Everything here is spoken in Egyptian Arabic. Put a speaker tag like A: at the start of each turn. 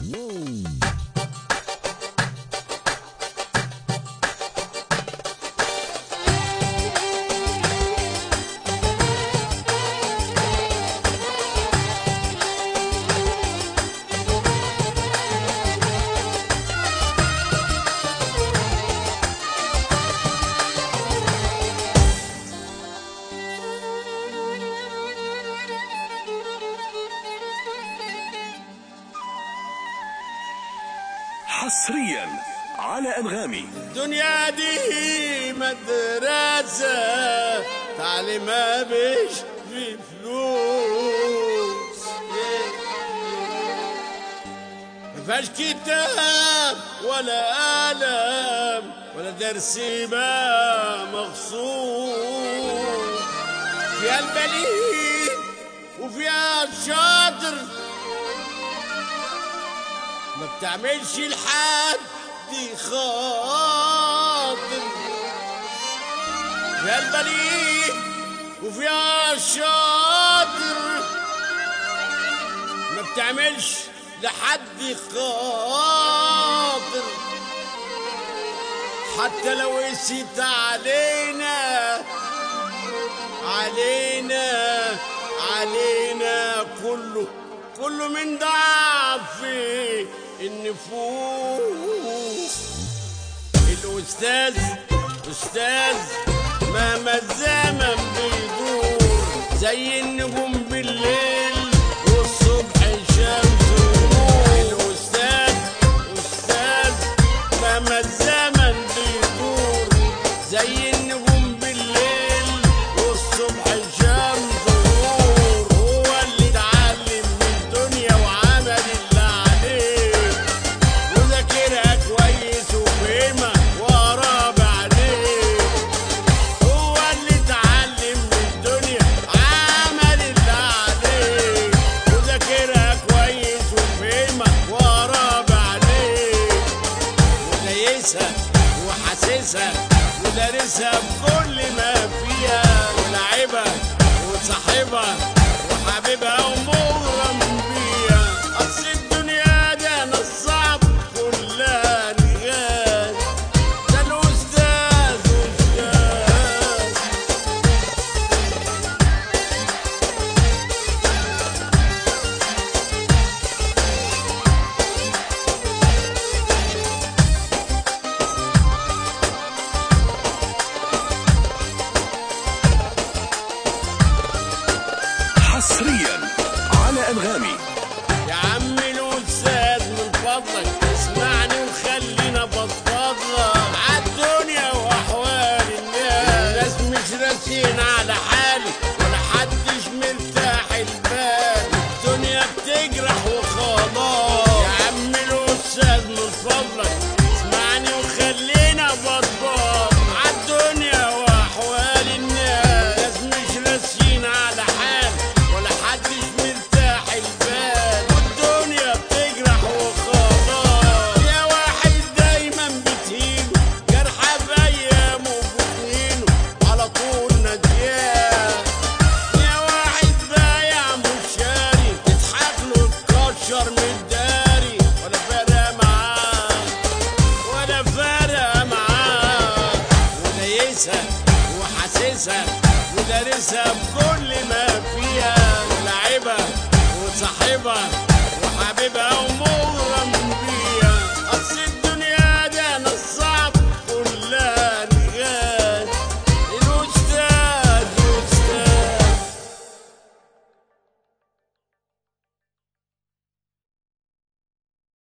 A: حصريا على انغامي
B: الدنيا دي مدرسة تعليمها مش في فلوس مفيهاش كتاب ولا قلم ولا درس ما مخصوص فيها البليد وفيها الشاطر ما بتعملش لحد خاطر فيها البليد وفيها الشاطر ما بتعملش لحد خاطر حتى لو قست علينا علينا علينا كله كله من ضعف النفوس الأستاذ أستاذ مهما الزمن بيدور زي النجوم بالليل والصبح شمس ونور الأستاذ أستاذ مهما الزمن بيدور زي النجوم بالليل والصبح شمس ونور هو اللي اتعلم من الدنيا وعمل اللي عليه وذاكرها كويس وفهمها وقرا بعدين هو اللي اتعلم من الدنيا عمل اللي عليه وذاكرها كويس وفهمها وقرا بعدين ودايسها وحاسسها ودارسها بكل ما فيها ولعبها وصاحبها وحبيبها ومغرم بيها اصل الدنيا دي انا الصعب كلها نغاز ده الاستاذ استاذ
A: حصريا على انغامي
B: يا عم الأستاذ من فضلك اسمعني وخلينا بفضلك عالدنيا وأحوال الناس الناس مش راسين على حالي ولا حدش مرتاح البال الدنيا بتجرح وخلاص يا عم الأستاذ من فضلك اسمعني وخلينا بفضلك عالدنيا وأحوال الناس مش راسين على حالي ولا حدش مرتاح البال والدنيا بتجرح وخلاص يا واحد دايما بتهينه جرحه في ايامه وبسنينه على طول نديان يا واحد بايع مشاري تضحك له تكشر من الداري ولا فارقه معاه ولا فارقه معاه ودايسها وحاسسها ودارسها بكل